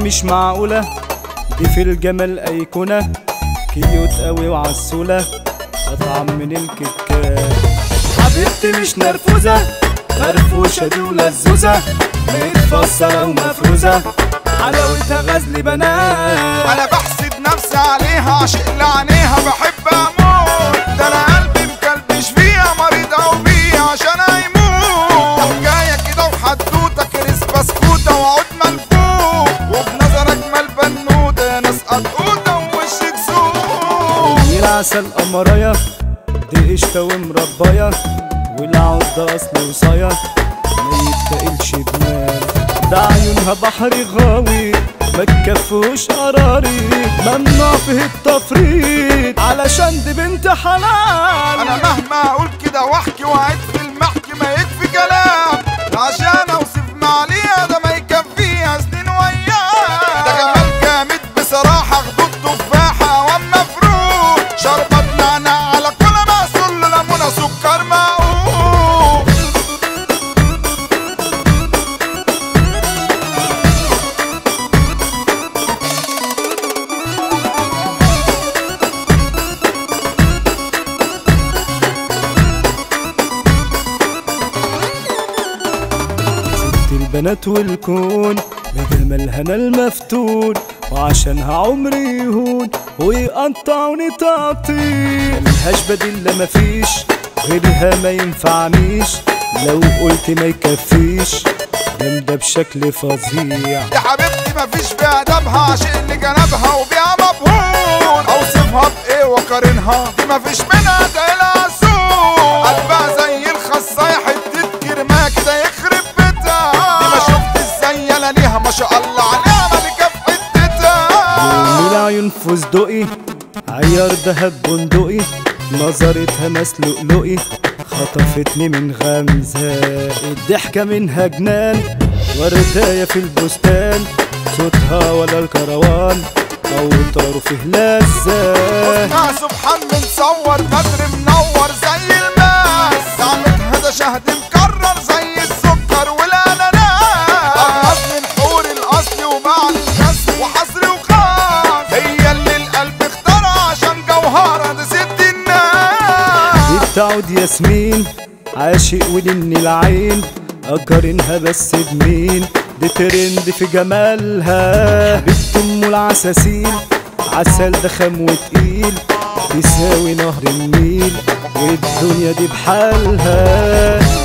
مش معقولة دي في الجمال أيقونة كيوت قوي وعسولة أطعم من الكتكات حبيبتي مش نرفوزة فرفوشة دي ولزوزة متفصلة ومفروزة حلاوتها غزل بنات انا بحسد نفسي عليها عشق لعينيها بحب اموت ده انا قلبي مكلبش فيها مريض او بيها عشان هيموت ده حكايه كده وحدوته كريس بسكوته وعود ملفوف وبنظر اجمل بنوته ناس قطوطه ووشك سوق النيل عسل قمرايا دي قشطة ومرباية والعضة أصل وصايا ما يتقلش دماغ ده عيونها بحر غاوي ما تكفوش قراري ممنوع فيه التفريط علشان دي بنت حلال انا مهما اقول كده واحكي واعيد في المحكي ما يكفي كلام عشان اوصف معاليها ده ما يكفيها سنين وياه ده جمال جامد بصراحه خدود تفاحه واما فروت شربت نعناع على كل معسول ليمونه سكر معقول ست البنات والكون بجمالها انا المفتون وعشانها عمري يهون ويقطعوني تقطيع ملهاش بديل لا مفيش غيرها ما ينفعنيش لو قلت ما يكفيش جامدة بشكل فظيع دي حبيبتي مفيش في ادبها عشق اللي جنبها وبيها مبهون اوصفها بايه واقارنها دي مفيش منها ده لها سوق قلبها زي الخصايه حته كرماه كده يخرب بيتها دي ما شفت ازاي انا ليها ما شاء الله عليها ملكه في حتتها من العيون فستقي عيار دهب بندقي نظرتها مسلقلقي خطفتني من غمزة الضحكة منها جنان ورداية في البستان صوتها ولا الكروان أو طاروا فيه لذة حسنها سبحان متصور بدر منور زي الماس طعمتها ده شهد مكرر زي السكر والاناناس ارقص من حور الاصل وبعد الكسر وحصري وخاص هي اللي القلب اختارها عشان جوهرها ده ست الناس دي بتعود ياسمين عاشق ولن العين أقارنها بس بمين دي ترند في جمالها بنت ام العساسين عسل ده خام وتقيل تساوي نهر النيل والدنيا دي بحالها